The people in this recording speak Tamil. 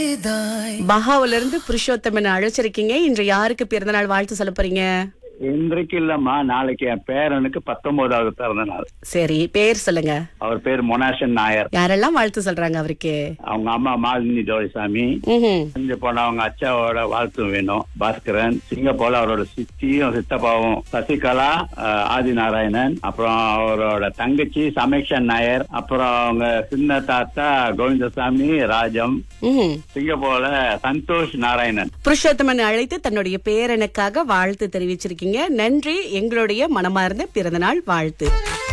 பஹாவுல இருந்து புருஷோத்தமன் அழைச்சிருக்கீங்க இன்று யாருக்கு பிறந்தநாள் வாழ்த்து சொல்ல போறீங்க இன்றைக்கு இல்லம்மா நாளைக்கு என் பேரனுக்கு பத்தொன்பதாவது பிறந்த நாள் சரி பேர் சொல்லுங்க அவர் பேர் மொனாஷன் நாயர் யாரெல்லாம் வாழ்த்து சொல்றாங்க அவருக்கு அவங்க அம்மா மாலினி ஜோதிசாமி ம்ஹும். இங்க போன அவங்க அச்சாவோட வாழ்த்து வேணும் பாஸ்கரன் சிங்கப்பூர்ல அவரோட சித்தியும் சித்தப்பாவும் சசிகலா அஹ், ஆதி நாராயணன் அப்புறம் அவரோட தங்கச்சி சமேக்ஷன் நாயர் அப்புறம் அவங்க சின்ன தாத்தா கோவிந்தசாமி ராஜம் ம்ஹும். சிங்கப்பூர்ல சந்தோஷ் நாராயணன் புருஷோத்தமன் அழைத்து தன்னுடைய பேரனுக்காக வாழ்த்து தெரிவிச்சிருக்கீங்க நன்றி எங்களுடைய மனமார்ந்த பிறந்தநாள் வாழ்த்து